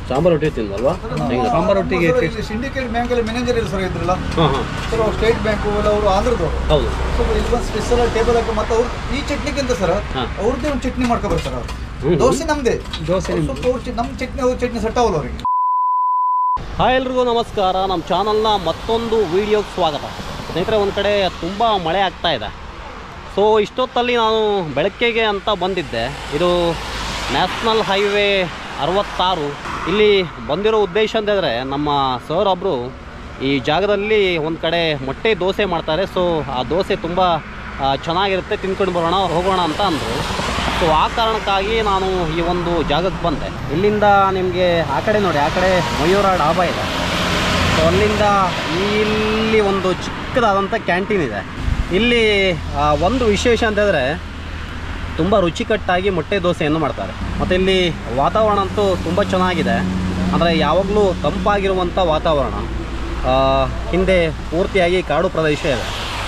ಸಾಂಬಾರು ರೊಟ್ಟಿ ತಿಂದಲ್ವಾ ಸಾಂಬಾರ್ ಒಟ್ಟಿಗೆ ಸಿಂಡಿಕೇಟ್ ಬ್ಯಾಂಕಲ್ಲಿ ಮ್ಯಾನೇಜರ್ ಇಲ್ಲ ಸರ್ ಇದ್ರಲ್ಲ ಹಾಂ ಹಾಂ ಸರ್ ಅವ್ರು ಸ್ಟೇಟ್ ಬ್ಯಾಂಕು ಎಲ್ಲ ಅವರು ಆಂಧ್ರದವರು ಹೌದು ಸೊ ಇಲ್ಲಿ ಒಂದು ಸ್ಪೆಷಲ್ ಟೇಬಲ್ ಹಾಕಿ ಮತ್ತೆ ಅವ್ರು ಈ ಚಟ್ನಿಗಿಂತ ಸರ್ ಹಾ. ಅವ್ರದ್ದೇ ಒಂದು ಚಟ್ನಿ ಮಾಡ್ಕೊ ಬರ್ತಾರೆ ಅವ್ರು ಹ್ಮ್. ದೋಸೆ ನಮ್ದೇ ದೋಸೆ ನಿಮ್ದು. ಸ್ವಲ್ಪ ಅವ್ರ ಚಿ- ನಮ್ಮ ಚಟ್ನಿ ಅವ್ರ ಚಟ್ನಿ ಸೆಟ್ ಆಗಲ್ಲ ಅವರಿಗೆ ಹಾಯ್ ಎಲ್ರಿಗೂ ನಮಸ್ಕಾರ ನಮ್ಮ ಚಾನಲ್ನ ಮತ್ತೊಂದು ವಿಡಿಯೋಗೆ ಸ್ವಾಗತ ಸ್ನೇಹಿತರೆ ಒಂದು ಕಡೆ ತುಂಬ ಮಳೆ ಆಗ್ತಾ ಇದೆ ಸೊ ಇಷ್ಟೊತ್ತಲ್ಲಿ ನಾನು ಬೆಳಗ್ಗೆಗೆ ಅಂತ ಬಂದಿದ್ದೆ ಇದು ನ್ಯಾಷನಲ್ ಹೈವೇ ಅರವತ್ತಾರು ಇಲ್ಲಿ ಬಂದಿರೋ ಉದ್ದೇಶ ಅಂತಂದರೆ ನಮ್ಮ ಸರ್ ಒಬ್ಬರು ಈ ಜಾಗದಲ್ಲಿ ಒಂದು ಕಡೆ ಮೊಟ್ಟೆ ದೋಸೆ ಮಾಡ್ತಾರೆ ಸೊ ಆ ದೋಸೆ ತುಂಬ ಆ, ಚೆನ್ನಾಗಿರುತ್ತೆ ತಿನ್ಕೊಂಡು ಬರೋಣ ಹೋಗೋಣ ಅಂತ ಅಂದರು ಸೊ ಆ ಕಾರಣಕ್ಕಾಗಿ ನಾನು ಈ ಒಂದು ಜಾಗಕ್ಕೆ ಬಂದೆ ಇಲ್ಲಿಂದ ನಿಮಗೆ ಆ ಕಡೆ ನೋಡಿ ಆ ಕಡೆ ಮಯೂರ ಡಾಬಾ ಇದೆ ಸೊ ಅಲ್ಲಿಂದ ಇಲ್ಲಿ ಒಂದು ಚಿಕ್ಕದಾದಂಥ ಕ್ಯಾಂಟೀನ್ ಇದೆ ಇಲ್ಲಿ ಆ, ಒಂದು ವಿಶೇಷ ಅಂತಂದರೆ ತುಂಬ ರುಚಿಕಟ್ಟಾಗಿ ಮೊಟ್ಟೆ ದೋಸೆಯನ್ನು ಮಾಡ್ತಾರೆ ಮತ್ತು ಇಲ್ಲಿ ವಾತಾವರಣ ಅಂತೂ ತುಂಬ ಚೆನ್ನಾಗಿದೆ ಅಂದರೆ ಯಾವಾಗಲೂ ತಂಪಾಗಿರುವಂಥ ವಾತಾವರಣ ಆ, ಹಿಂದೆ ಪೂರ್ತಿಯಾಗಿ ಕಾಡು ಪ್ರದೇಶ ಇದೆ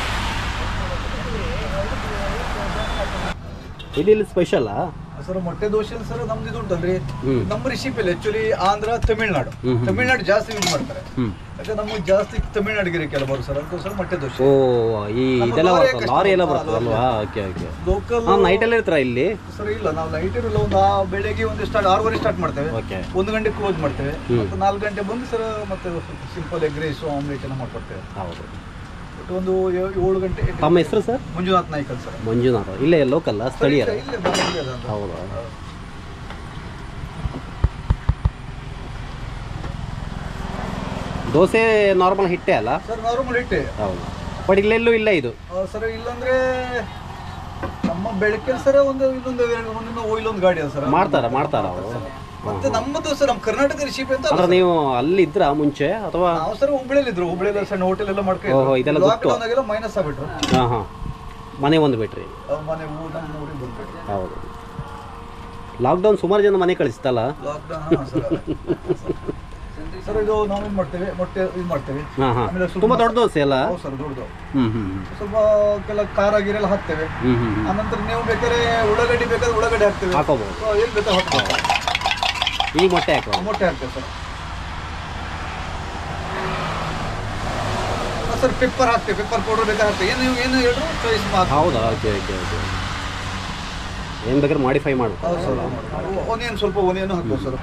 ಇಲ್ಲಿ ಇಲ್ಲಿ ಸ್ಪೆಷಲ್ಲಾ ಸರ್ ಮೊಟ್ಟೆ ದೋಸೆ ಸರ್ ನಮ್ದು ಇದು ಉಂಟಲ್ರಿ ಹ್ಮ್. ನಮ್ಮ ರೆಸಿಪಿಯಲ್ಲಿ ಆಕ್ಚುಲಿ ಆಂಧ್ರ ತಮಿಳ್ನಾಡು ಹ್ಮ್, ಹ್ಮ್. ತಮಿಳ್ನಾಡು ಜಾಸ್ತಿ ಯೂಸ್ ಮಾಡ್ತಾರೆ ಹ್ಞೂ ಯಾಕಂದ್ರೆ ನಮಗೆ ಜಾಸ್ತಿ ತಮಿಳ್ನಾಡಿಗೆ ಕೆಲವರು ಸರ್ ಅದಕ್ಕೋಸ್ಕರ ಮೊಟ್ಟೆ ದೋಸೆ ಓ ಈ ನಮ್ಮ ಇದೆಲ್ಲ ಲಾರಿ ಬರ್ತದೆ ಕಷ್ಟ ಲಾರಿ ಎಲ್ಲ ಹಾ, ಬರ್ತದಲ್ವಾ ಓಕೆ ಓಕೆ ಲೋಕಲ್ ಹಾಂ ನೈಟಲ್ಲಿ ಇರ್ತೀರಾ ಇಲ್ಲಿ ಸರ್ ಇಲ್ಲ ನಾವು ಲೈಟ್ ಇರಲ್ಲ ಒಂದು ಆ ಬೆಳಗ್ಗೆ ಒಂದು ಸ್ಟಾರ್ಟ್ ಆರೂವರೆ ಸ್ಟಾರ್ಟ್ ಮಾಡ್ತೇವೆ ಓಕೆ ಒಂದು ಗಂಟೆ ಕ್ಲೋಸ್ ಮಾಡ್ತೇವೆ ಹ್ಮ್. ಮತ್ತೆ ನಾಲ್ಕು ಗಂಟೆ ಬಂದು ಸರ್ ಮತ್ತೆ ಸಿಂಪಲ್ ಎಗ್ ರೈಸ್ ಆಮ್ಲೆಟ್ ಎಲ್ಲ ಮಾಡ್ಕೊಡ್ತೇವೆ ಹೌದು ಬಟ್ ಒಂದು ಏ- ಏಳು ಗಂಟೆ ಎಂಟು ತಮ್ಮ ಹೆಸರು ಸರ್ ಮಂಜುನಾಥ್ ನಾಯ್ಕಲ್ ಸರ್ ಮಂಜುನಾಥ್ ಇಲ್ಲೇ ಲೋಕಲ್ಲ ಸ್ಥಳೀಯರ ಇಲ್ಲೇ ಬಂದಿದೆ ಅದು ಅಂತ. ಹೌದಾ ದೋಸೆ ನಾರ್ಮಲ್ ಹಿಟ್ಟೆ ಅಲ್ಲ ಸರ್ ನಾರ್ಮಲ್ ಇಟ್ಟೆ ಹೌದು ಬಟ್ ಇಲ್ಲೆಲ್ಲೂ ಇಲ್ಲ ಇದು ಆ, ಸರ್ ಇಲ್ಲಂದ್ರೆ ನಮ್ಮ ಬೆಳಗ್ಗೆ ಸರ್ ಒಂದು ಇನ್ನೊಂದು ಎರಡು ಒಂದಿನ ಇಲ್ಲೊಂದು ಗಾಡಿ ಅದ ಸರ್ ಮಾಡ್ತಾರ ಮಾಡ್ತಾರ ಅವರು ಮತ್ತೆ ನಮ್ಮದು ಸರ್ ನಮ್ಮ ಕರ್ನಾಟಕ ರೆಸಿಪಿ ಅಂತ ಅಲ್ಲ ಅಂದ್ರೆ ಸರ್. ನೀವು ಅಲ್ಲಿ ಇದ್ರಾ ಮುಂಚೆ ಅಥವಾ ನಾವು ಸರ್ ಹುಬ್ಳಿಯಲ್ಲಿ ಇದ್ರು ಹುಬ್ಳಿಯಲ್ಲಿ ಸಣ್ಣ ಹೋಟೆಲ್ ಎಲ್ಲ ಓಹೋ, ಇದೆಲ್ಲ ಗೊತ್ತು. ಲಾಕ್ಡೌನ್ ಆಗೆಲ್ಲ ಮೈನಸ್ ಆಗ್ಬಿಟ್ರು ಹಾಂ ಹಾಂ ಮನೆ ಒಂದು ಬಿಟ್ರಿ ಅವ್ರ ಮನೆ ಊ ನಮ್ಮ ಊರಿಗೆ ಬಂದ್ಬಿಟ್ರು ಹೌದು ಲಾಕ್ಡೌನ್ ಸುಮಾರು ಜನ ಮನೆ ಕಳಿಸ್ತಲ್ಲ ಲಾಕ್ಡೌನ್ ಸರ್ ಇದು ನಾವು ಇದು ಮಾಡ್ತೇವೆ ಮೊಟ್ಟೆ ಇದು ಮಾಡ್ತೇವೆ ಹಾಂ ಹಾಂ ಆಮೇಲೆ ಸ್ವಲ್ಪ ತುಂಬ ದೊಡ್ಡ ದೋಸೆ ಅಲ್ಲ ಹೌದು ಸರ್ ದೊಡ್ಡದು ಹ್ಞೂ ಹ್ಞೂ ಸ್ವಲ್ಪ ಕೆಲ ಖಾರ ಗಿರೆಲ್ಲ ಹಾಕ್ತೇವೆ ಹ್ಞೂ ಹ್ಞೂ ಹ್ಞೂ ಆನಂತರ ನೀವು ಬೇಕಾದ್ರೆ ಉಳ್ಳಾಗಡ್ಡಿ ಬೇಕಾದ್ರೆ ಉಳ್ಳಾಗಡ್ಡಿ ಹಾಕ್ತೇವೆ ಹಾಕೋಬಹುದು ಸೊ ಏನ್ ಬೇಕಾದ್ರೆ ಹಾಕ್ಬೋದು ಈಗ ಮೊಟ್ಟೆ ಹಾಕೋ ಮೊಟ್ಟೆ ಹಾಕ್ತೇವೆ ಸರ್ ಆ, ಸರ್ ಪೆಪ್ಪರ್ ಹಾಕ್ತೇವೆ ಪೆಪ್ಪರ್ ಪೌಡರ್ ಬೇಕಾದ್ರೆ ಹಾಕ್ತೇವೆ ಏನು ನೀವು ಏನು ಹೇಳಿದ್ರು ಚಾಯ್ಸ್ ಮಾತು ಹೌದಾ ಓಕೆ ಓಕೆ ಓಕೆ ಏನು ಬೇಕಾದ್ರೆ ಮಾಡಿಫೈ ಮಾಡು ಹೌದು ಸರ್ ಒನಿಯನ್ ಸ್ವಲ್ಪ ಒನಿಯನ್ ಹಾಕ್ಬೋದು ಸರ್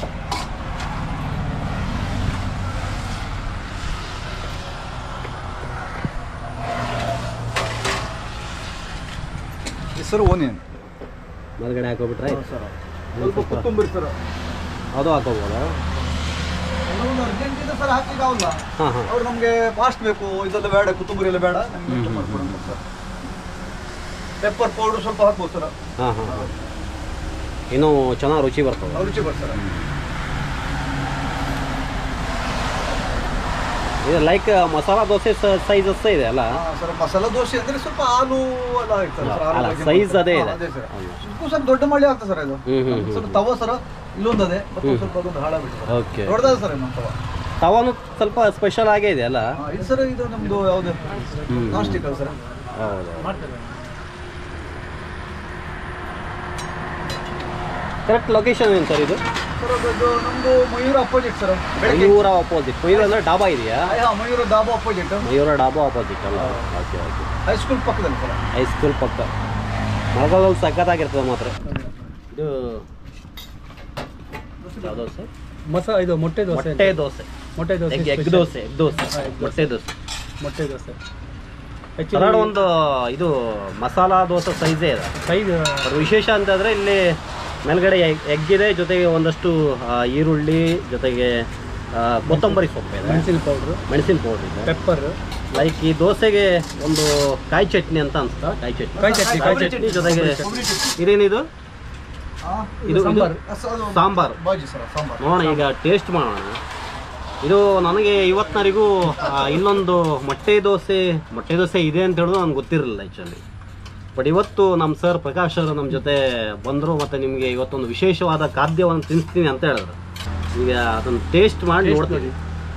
ಸರ್ ಓನಿಯನ್ ಮೇಲ್ಗಡೆ ಹಾಕೋಬಿಟ್ರೆ ಸರ್ ಸ್ವಲ್ಪ ಕೊತ್ತಂಬರಿ ಸರ್ ಅದು ಹಾಕೋಬೋದಾ ಒಂದು ಅರ್ಜೆಂಟ್ ಇದೆ ಸರ್ ಹಾಕ್ಲಿಕ್ಕೆ ಆಗಲ್ಲ ಹಾಂ ಹಾಂ ಅವ್ರು ನಮಗೆ ಫಾಸ್ಟ್ ಬೇಕು ಇದೆಲ್ಲ ಬೇಡ ಕೊತ್ತಂಬರಿ ಎಲ್ಲ ಬೇಡ ನಮಗೆ ಮಾಡ್ಕೊಡೋಣ ಸರ್ ಪೆಪ್ಪರ್ ಪೌಡರ್ ಸ್ವಲ್ಪ ಹಾಕ್ಬೋದು ಸರ್ ಹಾಂ ಹಾಂ ಇನ್ನೂ ಚೆನ್ನಾಗಿ ರುಚಿ ಬರ್ತದೆ ರುಚಿ ಬರ್ತಾರೆ ಇದು ಲೈಕ್ ಮಸಾಲ ದೋಸೆ ಸೈಜ್ ಅಷ್ಟೇ ಇದೆ ಅಲ್ಲ ಸರ್ ಮಸಾಲ ದೋಸೆ ಅಂದ್ರೆ ಸ್ವಲ್ಪ ಹಾಲು ಎಲ್ಲ ಇರ್ತದೆ ಸರ್ ಅಲ್ಲ, ಹಾಲು size ಹಾಕಿ ಅದೇ ಹಾ, ಇದೆ. ಅದೇ ಸರ್ ಅಲ್ಲ. ಸ್ವಲ್ಪ ಸ್ವಲ್ಪ ದೊಡ್ಡ ಮಳೆ ಆಗ್ತದೆ ಸರ್ ಇದು ಹ್ಮ್, ಹ್ಮ್, ಹ್ಮ್. ಸ್ವಲ್ಪ ತವ ಸರ್ ಇಲ್ಲೊಂದು ಅದೇ ಮತ್ತೆ ಒಂದ್ ಸ್ವಲ್ಪ ಅದೊಂದು ಹಾಳಾಗ್ಬಿಟ್ಟು ಸರ್ ಓಕೆ ದೊಡ್ಡದಾದ ಸರ್ ಇನ್ನೊಂದು ತವ ತವಾನು ಸ್ವಲ್ಪ ಸ್ಪೆಷಲ್ ಆಗೇ ಇದೆ ಅಲ್ಲ ಹಾ, ಇದು ಸರ್ ಇದು ನಮ್ದು ಯಾವ್ದು ಹ್ಮ್. ನಾನ್ ಸ್ಟಿಕ್ ಅಲ್ಲ ಸರ್ ಹೌದು ಕರೆಕ್ಟ್ ಲೊಕೇಶನ್ ಏನು ಸರ್ ಇದು ಸರ್ ಅದು ನಮ್ದು ಮಯೂರ ಅಪೋಸಿಟ್ ಸರ್ ಬೆಳಗ್ಗೆ ಮಯೂರ ಆಪೋಸಿಟ್ ಮಯೂರ ಅಂದರೆ ಡಾಬಾ ಇದೆಯಾ ಹಾ, ಮಯೂರ ಡಾಬಾ ಅಪೋಸಿಟ್ ಮಯೂರ ಡಾಬಾ ಆಪೋಸಿಟ್ ಅಲ್ಲ ಓಕೆ ಓಕೆ ಹೈಸ್ಕೂಲ್ ಪಕ್ಕದಲ್ಲಿ ಸರ್ ಹೈಸ್ಕೂಲ್ ಪಕ್ಕ ಮಳೆಗಾಲದಲ್ಲಿ ಸಖತ್ತಾಗಿರ್ತದೆ ಮಾತ್ರ ಇದು ಯಾವ ದೋಸೆ ಮಸಾ ಇದು ಮೊಟ್ಟೆ ದೋಸೆ ಮೊಟ್ಟೆ ದೋಸೆ ಮೊಟ್ಟೆ dosa egg egg special. Dosa egg dosa ಹಾ, egg ಮೊಟ್ಟೆ ದೋಸೆ ಮೊಟ್ಟೆ ದೋಸೆ ಅದರ ಒಂದು ಇದು ಮಸಾಲಾ ದೋಸೆ ಸೈಜೇ ಇದೆ ಸೈಜ್ ಅದು ವಿಶೇಷ ಅಂತಂದರೆ ಇಲ್ಲಿ ಮೇಲ್ಗಡೆ ಎಗ್ ಇದೆ ಜೊತೆಗೆ ಒಂದಷ್ಟು ಆ, ಈರುಳ್ಳಿ ಜೊತೆಗೆ ಆ, ಕೊತ್ತಂಬರಿ ಸೊಪ್ಪು ಇದೆ ಮೆಣಸಿನ ಪೌಡ್ರು ಮೆಣಸಿನ ಪೌಡರ್ ಇದೆ ಪೆಪ್ಪರ್ ಲೈಕ್ ಈ ದೋಸೆಗೆ ಒಂದು ಕಾಯಿ ಚಟ್ನಿ ಅಂತ ಅನ್ಸ್ತಾ ಕಾಯಿ ಚಟ್ನಿ ಕಾಯಿ ಚಟ್ನಿ, ಕಾಯಿ ಚಟ್ನಿ ಜೊತೆಗೆ ಇದೇನಿದು ಇದು ಸಾಂಬಾರ್. ಇದು ಸಾಂಬಾರು ಬಾಜಿ ಸರ್ ಸಾಂಬಾರ್ ನೋಡೋಣ ಈಗ ಟೇಸ್ಟ್ ಮಾಡೋಣ ಇದು ನನಗೆ ಇವತ್ತಿನವರೆಗೂ ಇನ್ನೊಂದು ಮೊಟ್ಟೆ ದೋಸೆ ಮೊಟ್ಟೆ ದೋಸೆ ಇದೆ ಅಂತ ಹೇಳೋದು ನನಗೆ ಗೊತ್ತಿರಲಿಲ್ಲ ಆ್ಯಕ್ಚುಲಿ ಬಟ್ ಇವತ್ತು ನಮ್ಮ ಸರ್ ಪ್ರಕಾಶ್ ಅವರು ನಮ್ಮ ಜೊತೆ ಬಂದರು ಮತ್ತು ನಿಮಗೆ ಇವತ್ತೊಂದು ವಿಶೇಷವಾದ ಖಾದ್ಯವನ್ನು ತಿನ್ನಿಸ್ತೀನಿ ಅಂತ ಹೇಳಿದ್ರು ಈಗ ಅದನ್ನು ಟೇಸ್ಟ್ ಮಾಡಿ Taste ನೋಡ್ತೀನಿ ನೋಡಿ.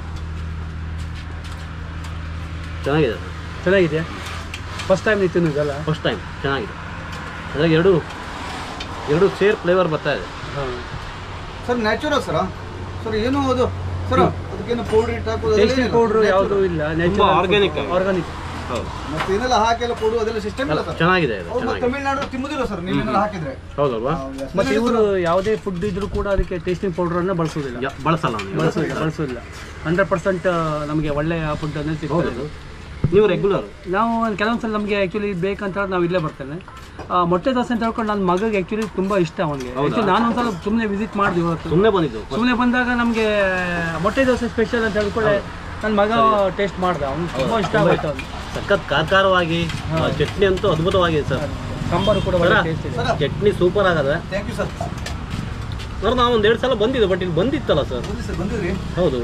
ಚೆನ್ನಾಗಿದೆ ಸರ್ ಚೆನ್ನಾಗಿದೆಯಾ ಫಸ್ಟ್ ಟೈಮ್ ನೀವು ತಿನ್ನೋದಲ್ಲ ಫಸ್ಟ್ ಟೈಮ್ ಚೆನ್ನಾಗಿದೆ ಅದ್ರಾಗ ಎರಡು ಎರಡು ಸೇರ್ ಫ್ಲೇವರ್ ಬರ್ತಾ ಇದೆ ಹಾಂ ಸರ್ ನ್ಯಾಚುರಲ್ ಸರ್ ಸರ್ ಏನು ಅದು ಸರ್ ಅದಕ್ಕೇನು ಪೌಡರ್ ಇಟ್ಟು ಹಾಕೋದು ಅದೆಲ್ಲ ಟೇಸ್ಟಿಂಗ್ ಏನಿಲ್ಲ. ಪೌಡ್ರು ಯಾವುದೂ ಇಲ್ಲ ತುಂಬಾ organic ಆಗಿ. ಆರ್ಗಾನಿಕ್ ಹೌದು ಮತ್ತೆ ಏನೆಲ್ಲ ಹಾಕೆಲ್ಲ ಕೊಡು ಅದೆಲ್ಲ ಸಿಸ್ಟಮ್ ಇಲ್ಲ ಸರ್ ಚೆನ್ನಾಗಿದೆ ಇದು ಅವ್ರು ಮತ್ತೆ ಚೆನ್ನಾಗಿದೆ ತಮಿಳ್ನಾಡು ತಿಮ್ಮುದಿಲ್ಲ ಸರ್ ನೀವೇನೆಲ್ಲ ಹಾಕಿದ್ರೆ ಹೌದಲ್ವಾ ಮತ್ತೆ ಇವರು ಯಾವುದೇ ಫುಡ್ ಇದ್ರೂ ಕೂಡ ಅದಕ್ಕೆ ಟೇಸ್ಟಿಂಗ್ ಪೌಡ್ರನ್ನು ಬಳಸೋದಿಲ್ಲ ಯ- ಬಳಸಲ್ಲ ನೀವು ಬಳಸೋದಿಲ್ಲ ಬಳಸೋದಿಲ್ಲ ಹಂಡ್ರೆಡ್ ಪರ್ಸೆಂಟ್ ನಮಗೆ ಒಳ್ಳೆಯ ಫುಡ್ ಅನ್ನೇ ಸಿಗ್ತದೆ ಇದು. ನೀವು ರೆಗ್ಯುಲರ್ ನಾವು ಕೆಲವೊಂದು ಸಲ ನಮಗೆ ಆ್ಯಕ್ಚುಲಿ ಬೇಕಂತ ಹೇಳಿ ನಾವು ಇಲ್ಲೇ ಬರ್ತೇನೆ ಆ, ಮೊಟ್ಟೆ ದೋಸೆ ಅಂತ ಹೇಳ್ಕೊಂಡು ನನ್ನ ಮಗಗೆ ಆ್ಯಕ್ಚುಲಿ ತುಂಬ ಇಷ್ಟ ಅವನಿಗೆ ಆ್ಯಕ್ಚುಲಿ ನಾನು ಒಂದ್ಸಲ ಸುಮ್ಮನೆ ವಿಸಿಟ್ ಮಾಡಿದೆ ಇವತ್ತು ಸುಮ್ಮನೆ ಬಂದಿದ್ದು ಸುಮ್ಮನೆ ಬಂದಾಗ ನಮಗೆ ಮೊಟ್ಟೆ ದೋಸೆ ಸ್ಪೆಷಲ್ ಅಂತ ಹೇಳ್ಕೊಳ್ಳೆ ನನ್ನ ಮಗ ಟೇಸ್ಟ್ ಮಾಡ್ದ ಅವ್ನು ತುಂಬ ಇಷ್ಟ ಆಗೋಯ್ತು ಅವ್ನು ಸಖತ್ ಕಾರ್ಕಾರವಾಗಿ ಆ, ಚಟ್ನಿ ಅಂತೂ ಅದ್ಭುತವಾಗಿದೆ ಸರ್ ಸಾಂಬಾರು ಕೂಡ ಒಳ್ಳೆ ಟೇಸ್ಟ್ ಇದೆ ಸರ್ ಚಟ್ನಿ ಸೂಪರ್ ಆಗದೆ ಥ್ಯಾಂಕ್ ಯು ಸರ್ ಸರ್ ನಾವು ಒಂದು ಎರಡು ಸಲ ಬಂದಿದ್ದೆ ಬಟ್ ಇಲ್ಲಿ ಬಂದಿತ್ತಲ್ಲ ಸರ್ ಬಂದಿ ಸರ್ ಬಂದಿದ್ರಿ ಹೌದು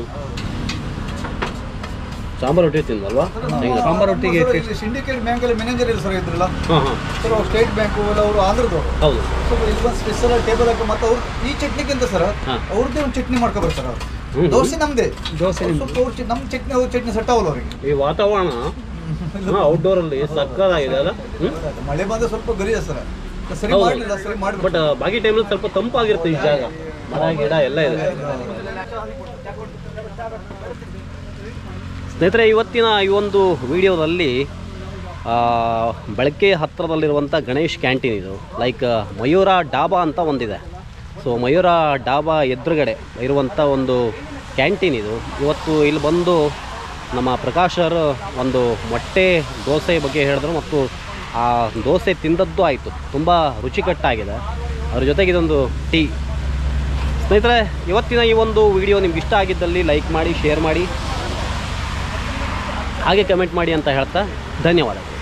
ಸಾಂಬಾರು ರೊಟ್ಟಿ ತಿಂದಲ್ವಾ ಸಾಂಬಾರ್ ಒಟ್ಟಿಗೆ ಸಿಂಡಿಕೇಟ್ ಬ್ಯಾಂಕ್ ಅಲ್ಲಿ ಮ್ಯಾನೇಜರ್ ಇಲ್ಲ ಸರ್ ಇದ್ರಲ್ಲ ಹಾಂ ಹಾಂ ಸರ್ ಅವ್ರು ಸ್ಟೇಟ್ ಬ್ಯಾಂಕ್ ಎಲ್ಲ ಅವರು ಆಂಧ್ರದವರು ಹೌದು ಸೊ ಇಲ್ಲಿ ಬಂದು ಸ್ಪೆಷಲ್ ಟೇಬಲ್ ಹಾಕಿ ಮತ್ತೆ ಅವ್ರು ಈ ಚಟ್ನಿಗಿಂತ ಸರ್ ಹಾ. ಅವ್ರದ್ದೇ ಒಂದು ಚಟ್ನಿ ಮಾಡ್ಕೊ ಬರ್ತಾರೆ ಅವ್ರು ಹ್ಮ್. ದೋಸೆ ನಮ್ದೇ ದೋಸೆ ನಿಮ್ದು. ಸ್ವಲ್ಪ ಅವ್ರ ಚಿ- ನಮ್ಮ ಚಟ್ನಿ ಅವ್ರ ಚಟ್ನಿ ಸೆಟ್ ಆಗಲ್ಲ ಅವರಿಗೆ ಈ ವಾತಾವರಣ ಔಟ್ಡೋರ್ ಅಲ್ಲಿ ಸಕ್ಕದಾಗಿದೆ ಅಲ್ಲ ಮಳೆ ಬಂದ್ರೆ ಸ್ವಲ್ಪ ಗಲೀಜ ಸರ್ ಸರಿ ಹೌದು. ಮಾಡಲಿಲ್ಲ ಸರಿ ಬಟ್ ಮಾಡ್ಬಿಟ್ಟು ಬಾಕಿ ಟೈಮಲ್ಲಿ ಸ್ವಲ್ಪ ತಂಪಾಗಿರುತ್ತೆ ಈ ಜಾಗ ಮರ ಗಿಡ ಎಲ್ಲ ಇದೆ ಸ್ನೇಹಿತರೆ ಇವತ್ತಿನ ಈ ಒಂದು ವಿಡಿಯೋದಲ್ಲಿ ಆ, ಬೆಳಗ್ಗೆ ಹತ್ತಿರದಲ್ಲಿರುವಂಥ ಗಣೇಶ್ ಕ್ಯಾಂಟೀನ್ ಇದು ಲೈಕ್ ಮಯೂರ ಡಾಬಾ ಅಂತ ಒಂದಿದೆ ಸೊ ಮಯೂರ ಡಾಬಾ ಎದುರುಗಡೆ ಇರುವಂಥ ಒಂದು ಕ್ಯಾಂಟೀನ್ ಇದು ಇವತ್ತು ಇಲ್ಲಿ ಬಂದು ನಮ್ಮ ಪ್ರಕಾಶ್ ಅವರು ಒಂದು ಮೊಟ್ಟೆ ದೋಸೆ ಬಗ್ಗೆ ಹೇಳಿದ್ರು ಮತ್ತು ಆ ದೋಸೆ ತಿಂದದ್ದು ಆಯಿತು ತುಂಬ ರುಚಿಕಟ್ಟಾಗಿದೆ ಅದ್ರ ಜೊತೆಗೆ ಇದೊಂದು ಟೀ ಸ್ನೇಹಿತರೆ ಇವತ್ತಿನ ಈ ಒಂದು ವಿಡಿಯೋ ನಿಮ್ಗೆ ಇಷ್ಟ ಆಗಿದ್ದಲ್ಲಿ ಲೈಕ್ ಮಾಡಿ ಶೇರ್ ಮಾಡಿ ಹಾಗೆ ಕಮೆಂಟ್ ಮಾಡಿ ಅಂತ ಹೇಳ್ತಾ ಧನ್ಯವಾದ